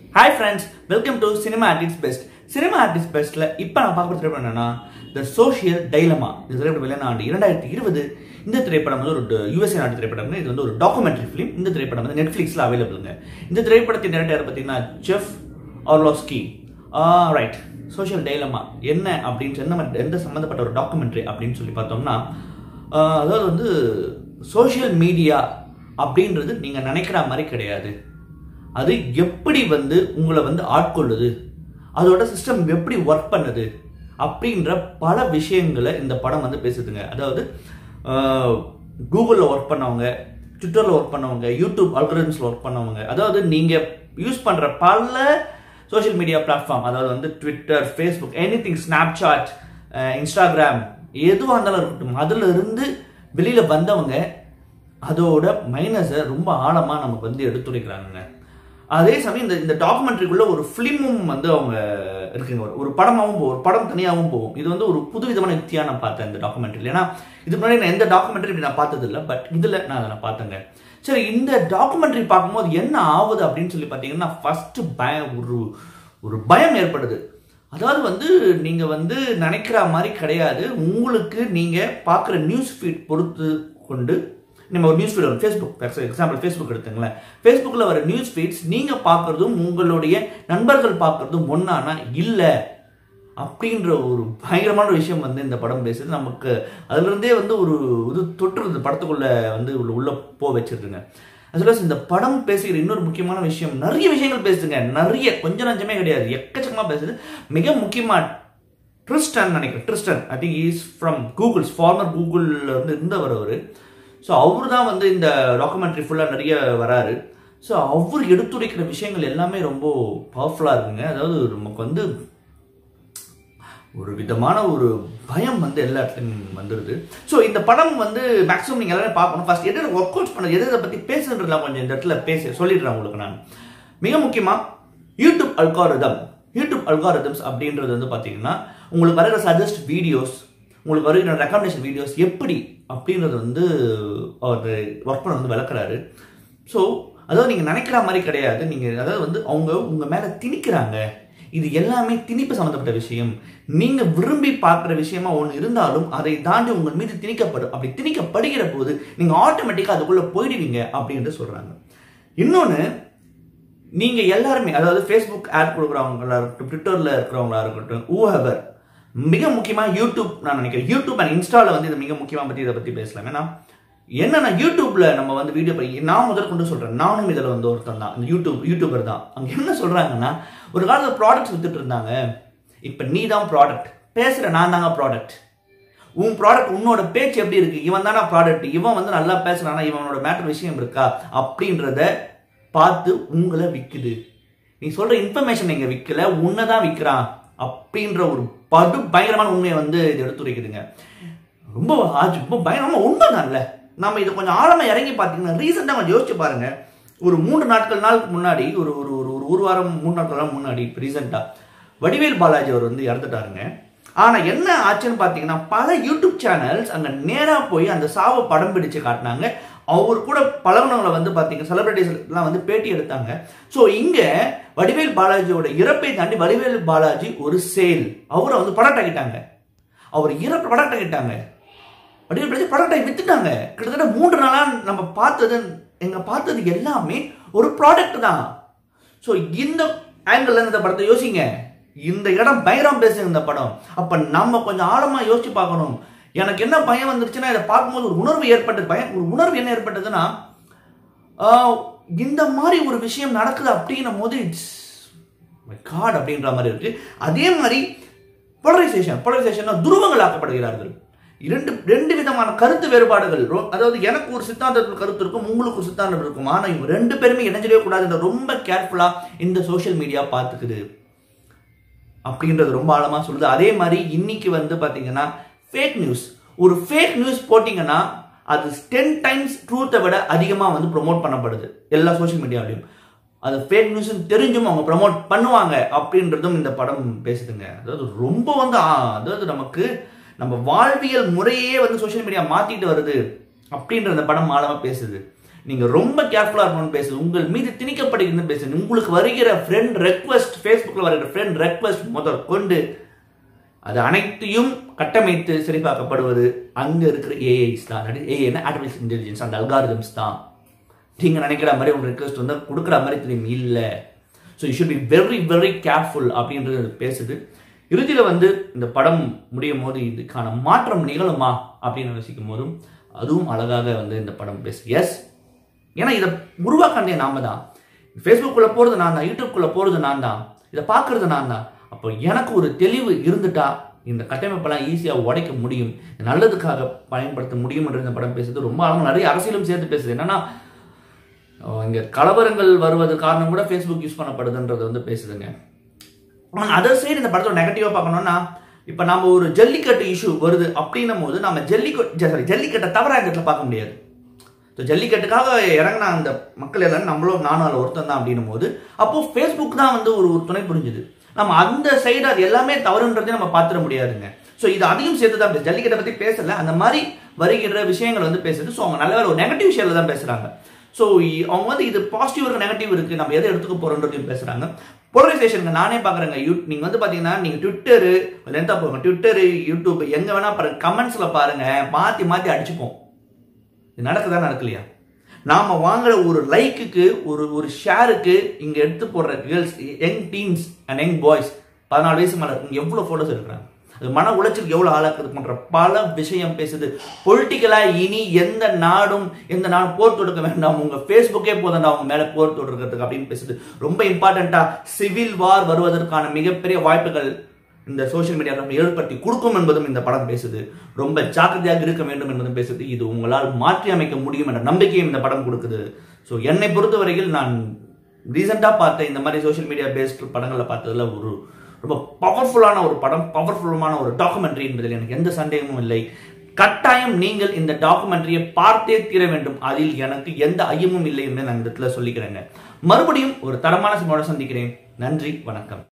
hi friends welcome to cinema artist best cinema artist பெஸ்ட்ல இப்போ நான் பார்க்க திரைப்படம் என்னன்னா த சோஷியல் டைலமா இந்த திரைப்படம் வெளியான ஆண்டு இரண்டாயிரத்தி இருபது இந்த திரைப்படம் வந்து ஒரு யூஎஸ்ஏ நாட்டு திரைப்படம் இது வந்து ஒரு டாக்குமெண்ட்ரி ஃபிலிம் இந்த திரைப்படம் வந்து நெட்ஃபிளிக்ஸ்ல அவைலபிளுங்க இந்த திரைப்படத்தின் டேரக்டர் பார்த்தீங்கன்னா Jeff Orlowski right social dilemma என்ன அப்படின்னு என்ன எந்த சம்மந்தப்பட்ட ஒரு டாக்குமெண்ட்ரி அப்படின்னு சொல்லி பார்த்தோம்னா ஆஹ் அதாவது வந்து சோஷியல் மீடியா அப்படின்றது நீங்கள் நினைக்கிற மாதிரி கிடையாது அது எப்படி வந்து உங்களை வந்து ஆட்கொள்ளுது அதோட சிஸ்டம் எப்படி ஒர்க் பண்ணுது அப்படின்ற பல விஷயங்களை இந்த படம் வந்து பேசுதுங்க அதாவது கூகுளில் ஒர்க் பண்ணவங்க ட்விட்டரில் ஒர்க் பண்ணவங்க யூடியூப் அல்கரிதம்ஸில் ஒர்க் பண்ணவங்க அதாவது நீங்கள் யூஸ் பண்ணுற பல சோஷியல் மீடியா பிளாட்ஃபார்ம் அதாவது வந்து Twitter Facebook anything Snapchat Instagram எதுவாக இருந்தாலும் இருக்கட்டும் அதில் இருந்து வெளியில் வந்தவங்க அதோட மைனஸை ரொம்ப ஆழமாக நமக்கு வந்து எடுத்துரைக்கிறாங்க அதே சமயம் இந்த இந்த டாக்குமெண்ட்ரிக்குள்ள ஒரு ஃபிலிமும் வந்து அவங்க இருக்குங்க ஒரு- ஒரு படமாகவும் போகும் ஒரு படம் தனியாகவும் போகும் இது வந்து ஒரு புது விதமான யுக்தியாக நான் பார்த்தேன் இந்த டாக்குமெண்ட்ரியில் ஏன்னா இதுக்கு முன்னாடி நான் எந்த டாக்குமெண்ட்ரி இப்படி நான் பார்த்தது இல்லை பட் இதில் நான் அதை நான் பார்த்தேங்க சரி இந்த டாக்குமெண்ட்ரி பார்க்கும்போது என்ன ஆகுது அப்படின்னு சொல்லி பார்த்தீங்கன்னா ஃபர்ஸ்ட் பயம் ஒரு ஒரு பயம் ஏற்படுது அதாவது வந்து நீங்க வந்து நினைக்கிற மாதிரி கிடையாது உங்களுக்கு நீங்க பார்க்குற நியூஸ் ஃபீட் பொறுத்து கொண்டு நம்ம ஒரு நியூஸ் ஃபீட் வரும் ஃபேஸ்புக் எக்ஸாம்பிள் ஃபேஸ்புக் எடுத்துங்களேன் ஃபேஸ்புக்கில் வர நியூஸ் ஃபீட்ஸ் நீங்கள் பார்க்குறதும் உங்களுடைய நண்பர்கள் பார்க்குறதும் ஒன்றானா இல்லை அப்படின்ற ஒரு பயங்கரமான விஷயம் வந்து இந்த படம் பேசுது நமக்கு அதுலேருந்தே வந்து ஒரு இது தொற்று இந்த படத்துக்குள்ள வந்து உள்ள உள்ள போ வச்சிருதுங்க as இந்த படம் பேசுகிற இன்னொரு முக்கியமான விஷயம் நிறைய விஷயங்கள் பேசுதுங்க நிறைய கொஞ்சம் நஞ்சமே கிடையாது எக்கச்சக்கமாக பேசுது மிக முக்கியமாக ட்ரிஸ்டன் நினைக்கிறேன் Tristan I think is from Google's former கூகுளில் இருந்து இருந்தவர் அவர் ஸோ அவர் தான் வந்து இந்த டாக்குமெண்ட்ரி ஃபுல்லாக நிறைய வராரு ஸோ அவர் எடுத்துரைக்கிற விஷயங்கள் எல்லாமே ரொம்ப பவர்ஃபுல்லாக இருக்குங்க அதாவது நமக்கு வந்து ஒரு விதமான ஒரு பயம் வந்து எல்லா இடத்துலையும் வந்துடுது ஸோ இந்த படம் வந்து மேக்ஸிமம் நீங்கள் எல்லாரும் பார்க்கணும் ஃபர்ஸ்ட் எது ஒர்க் அவுட் பண்ணது எதை பற்றி பேசுன்றதுலாம் கொஞ்சம் இந்த இடத்துல பேச சொல்லிடுறேன் உங்களுக்கு நான் மிக முக்கியமாக யூடியூப் அல்காரிதம் யூடியூப் அல்காரிதம்ஸ் அப்படின்றது வந்து பார்த்தீங்கன்னா உங்களுக்கு வருகிற சஜஸ்ட் வீடியோஸ் உங்களுக்கு வருகிற ரெக்கமெண்டேஷன் வீடியோஸ் எப்படி அப்படின்றது வந்து அவர் ஒர்க் பண்ண வந்து விளக்குறாரு ஸோ அதாவது நீங்கள் நினைக்கிற மாதிரி கிடையாது நீங்கள் அதாவது வந்து அவங்க உங்கள் மேலே திணிக்கிறாங்க இது எல்லாமே திணிப்பு சம்மந்தப்பட்ட விஷயம் நீங்கள் விரும்பி பார்க்குற விஷயமா ஒன்று இருந்தாலும் அதை தாண்டி உங்கள் மீது திணிக்கப்படும் அப்படி திணிக்கப்படுகிற போது நீங்கள் ஆட்டோமேட்டிக்காக அதுக்குள்ளே போயிடுவீங்க அப்படின்ட்டு சொல்கிறாங்க இன்னொன்று நீங்க எல்லாருமே அதாவது ஃபேஸ்புக் ஆட் கொடுக்குறவங்களா இருக்கட்டும் ட்விட்டர்ல இருக்கிறவங்களா இருக்கட்டும் ஊஹவர் மிக முக்கியமா யூடியூப் நான் நினைக்கிறேன் யூடியூப் அண்ட் இன்ஸ்டால வந்து இது மிக முக்கியமா பத்தி இதை பத்தி பேசலாம் ஏன்னா என்னன்னா யூடியூப்ல நம்ம வந்து வீடியோ பண்ணி நான் முதல் கொண்டு சொல்றேன் நானும் இதுல வந்து ஒருத்தன் தான் இந்த யூடியூப் யூடியூபர் தான் அங்க என்ன சொல்றாங்கன்னா ஒரு காலத்துல ப்ராடக்ட்ஸ் வித்துட்டு இருந்தாங்க இப்ப நீ தான் ப்ராடக்ட் பேசுற நான் தாங்க ப்ராடக்ட் உன் ப்ராடக்ட் உன்னோட பேச்சு எப்படி இருக்கு இவன் தானா ப்ராடக்ட் இவன் வந்து நல்லா பேசுறானா இவனோட மேட்டர் விஷயம் இருக்கா அப்படின்றத பார்த்து உங்களை விக்குது நீ சொல்ற இன்ஃபர்மேஷன் நீங்க விற்கல உன்னை தான் விற்கிறான் அப்படின்ற ஒரு படு பயங்கரமான உண்மையை வந்து இது எடுத்துரைக்குதுங்க ரொம்ப ஆச்சு ரொம்ப பயங்கரமா உண்மைதான்ல நம்ம இது கொஞ்சம் ஆழமா இறங்கி பார்த்தீங்கன்னா ரீசெண்டாக கொஞ்சம் யோசிச்சு பாருங்க ஒரு மூன்று நாட்கள் நாளுக்கு முன்னாடி ஒரு ஒரு ஒரு ஒரு ஒரு வாரம் மூணு நாட்கள் நாள் முன்னாடி இப்போ ரீசெண்டாக வடிவேல் பாலாஜி அவர் வந்து இறந்துட்டாருங்க ஆனா என்ன ஆச்சுன்னு பார்த்தீங்கன்னா பல யூடியூப் சேனல்ஸ் அங்க நேரா போய் அந்த சாவை படம் பிடிச்சு காட்டினாங்க அவர் கூட பழகுனவங்களை வந்து பார்த்தீங்க செலிபிரிட்டிஸ் எல்லாம் வந்து பேட்டி எடுத்தாங்க ஸோ இங்க வடிவேல் பாலாஜியோட இறப்பை தாண்டி வடிவேல் பாலாஜி ஒரு சேல் அவரை வந்து ப்ராடக்ட் ஆகிட்டாங்க அவர் இறப்பு ப்ராடக்ட் ஆகிட்டாங்க வடிவேல் பாலாஜி ப்ராடக்ட் ஆகி வித்துட்டாங்க கிட்டத்தட்ட மூன்று நாளா நம்ம பார்த்தது எங்க பார்த்தது எல்லாமே ஒரு ப்ராடக்ட் தான் ஸோ இந்த ஆங்கிள் இந்த படத்தை யோசிங்க இந்த இடம் பயங்கரம் பேசுங்க இந்த படம் அப்ப நம்ம கொஞ்சம் ஆழமா யோசிச்சு பார்க்கணும் எனக்கு என்ன பயம் வந்துருச்சுன்னா இதை பார்க்கும்போது ஒரு உணர்வு ஏற்பட்டது பயம் ஒரு உணர்வு என்ன ஏற்பட்டதுன்னா ஆஹ், இந்த மாதிரி ஒரு விஷயம் நடக்குது அப்படின்னும் போது இட்ஸ் காட் அப்படின்ற மாதிரி இருக்கு அதே மாதிரி போலரைசேஷன் போலரைசேஷன் துருவங்கள் ஆக்கப்படுகிறார்கள் இரண்டு ரெண்டு விதமான கருத்து வேறுபாடுகள் ரொ- அதாவது எனக்கு ஒரு சித்தாந்தத்தில் கருத்து இருக்கும் உங்களுக்கு ஒரு சித்தாந்தம் இருக்கும் ஆனா இவங்க ரெண்டு பேருமே இணைஞ்சிடவே கூடாது ரொம்ப கேர்ஃபுல்லா இந்த சோஷியல் மீடியா பார்த்துக்குது அப்படின்றது ரொம்ப ஆழமா சொல்லுது அதே மாதிரி இன்னைக்கு வந்து பாத்தீங்கன்னா ஃபேக் நியூஸ் ஒரு ஃபேக் நியூஸ் போட்டீங்கன்னா அது டென் டைம்ஸ் ட்ரூத்தை விட அதிகமாக வந்து ப்ரோமோட் பண்ணப்படுது எல்லா சோஷியல் மீடியாவிலையும் அது ஃபேக் நியூஸ் தெரிஞ்சும் அவங்க ப்ரோமோட் பண்ணுவாங்க அப்படின்றதும் இந்த படம் பேசுதுங்க அதாவது ரொம்ப வந்து ஆ, அதாவது நமக்கு நம்ம வாழ்வியல் முறையே வந்து சோஷியல் மீடியா மாத்திட்டு வருது அப்படின்ற இந்த படம் ஆழமா பேசுது நீங்க ரொம்ப கேர்ஃபுல்லா இருக்கணும்னு பேசுது உங்கள் மீது திணிக்கப்படுகிறது பேசுது உங்களுக்கு வருகிற ஃப்ரெண்ட் ரெக்வஸ்ட் ஃபேஸ்புக்கில் வருகிற ஃப்ரெண்ட் ரெக்வஸ்ட் முதல் கொண்டு அது அனைத்தையும் கட்டமைத்து சரிபார்க்கப்படுவது அங்க இருக்கிற ஏஐஸ் தான் ஏஐனா ஆர்டிஃபிஷியல் இன்டெலிஜென்ஸ் அந்த அல்காரிதம்ஸ் தான் நீங்க நினைக்கிற மாதிரி உங்க ரெக்வஸ்ட் வந்து கொடுக்குற மாதிரி தெரியும் இல்லை so you should be very very careful அப்படின்றது அது பேசுது இறுதியில் வந்து இந்த படம் முடியும் போது இதுக்கான மாற்றம் நிகழுமா அப்படின்னு யோசிக்கும் போதும் அதுவும் அழகாக வந்து இந்த படம் பேசு எஸ் ஏன்னா இதை உருவாக்காண்டே நாம தான் ஃபேஸ்புக்குள்ளே போகிறது நான் தான் யூடியூப்குள்ளே போகிறது நான் தான் இதை பார்க்கறது நான் தான் அப்போ எனக்கு ஒரு தெளிவு இருந்துட்டா இந்த கட்டமைப்பெல்லாம் ஈஸியாக உடைக்க முடியும் நல்லதுக்காக பயன்படுத்த முடியும் என்று இந்த படம் பேசுது ரொம்ப அழகாக நிறைய அரசியலும் சேர்த்து பேசுது என்னன்னா இங்கே கலவரங்கள் வருவது காரணம் கூட ஃபேஸ்புக் யூஸ் பண்ணப்படுதுன்றது வந்து பேசுதுங்க ஆனால் அதர் சைடு இந்த படத்தோட நெகட்டிவாக பார்க்கணும்னா இப்போ நம்ம ஒரு ஜல்லிக்கட்டு இஷ்யூ வருது அப்படின்னும் போது நம்ம ஜல்லிக்கட்டு சாரி ஜல்லிக்கட்டை தவிர இந்த இடத்துல பார்க்க முடியாது ஸோ ஜல்லிக்கட்டுக்காக இறங்கின அந்த மக்கள் எல்லாரும் நம்மளும் நானும் அதில் ஒருத்தன் தான் அப்படின்னும் போது அப்போ ஃபேஸ்புக் தான் வந்து ஒரு ஒரு துணை புரிஞ்சுது நம்ம அந்த சைடு அது எல்லாமே தவறுன்றதையும் நம்ம பார்த்துட முடியாதுங்க ஸோ இது அதையும் சேர்த்து தான் பேசு ஜல்லிக்கட்டை பற்றி பேசல அந்த மாதிரி வருகிற விஷயங்கள் வந்து பேசுது ஸோ அவங்க நல்ல ஒரு நெகட்டிவ் விஷயத்தில் தான் பேசுகிறாங்க ஸோ அவங்க வந்து இது பாசிட்டிவ் இருக்கு நெகட்டிவ் இருக்கு நம்ம எதை எடுத்துக்க போறோன்றதையும் பேசுறாங்க போலரைசேஷனுக்கு நானே பார்க்குறேங்க யூ நீங்கள் வந்து பார்த்தீங்கன்னா நீங்கள் ட்விட்டரு லென்த்தாக போங்க ட்விட்டரு யூடியூப் எங்கே வேணா பாருங்க கமெண்ட்ஸில் பாருங்க மாற்றி மாற்றி அடிச்சுப்போம் இது நடக்குதா நடக்கலையா நாம வாங்குற ஒரு லைக்குக்கு ஒரு ஒரு ஷேருக்கு இங்க எடுத்து போடுற girls young teens and young boys பதினாலு வயசு மேல இங்க எவ்வளவு போட்டோஸ் இருக்கிறாங்க அது மன உளைச்சலுக்கு எவ்வளவு ஆளாக்குது போன்ற பல விஷயம் பேசுது பொலிட்டிக்கலா இனி எந்த நாடும் எந்த நாடும் போர் தொடுக்க வேண்டாம் உங்க ஃபேஸ்புக்கே போதண்டா அவங்க மேல போர் தொடுக்கிறதுக்கு அப்படின்னு பேசுது ரொம்ப இம்பார்ட்டண்டா சிவில் வார் வருவதற்கான மிகப்பெரிய வாய்ப்புகள் இந்த சோஷியல் மீடியா ஏற்படுத்தி கொடுக்கும் என்பதும் இந்த படம் பேசுது ரொம்ப ஜாக்கிரதையாக இருக்க வேண்டும் என்பதும் பேசுது இது உங்களால் மாற்றி அமைக்க முடியும் என்ற நம்பிக்கையும் இந்த படம் கொடுக்குது ஸோ என்னை பொறுத்தவரையில் நான் ரீசெண்டாக பார்த்த இந்த மாதிரி சோஷியல் மீடியா பேஸ்ட் படங்களை பார்த்ததுல ஒரு ரொம்ப பவர்ஃபுல்லான ஒரு படம் பவர்ஃபுல்லான ஒரு டாக்குமெண்ட்ரி என்பதில் எனக்கு எந்த சந்தேகமும் இல்லை கட்டாயம் நீங்கள் இந்த டாக்குமெண்ட்ரியை பார்த்தே தீர வேண்டும் அதில் எனக்கு எந்த ஐயமும் இல்லை என்று நான் இந்த இடத்துல சொல்லிக்கிறேங்க மறுபடியும் ஒரு தரமான சினிமாவோட சந்திக்கிறேன் நன்றி வணக்கம்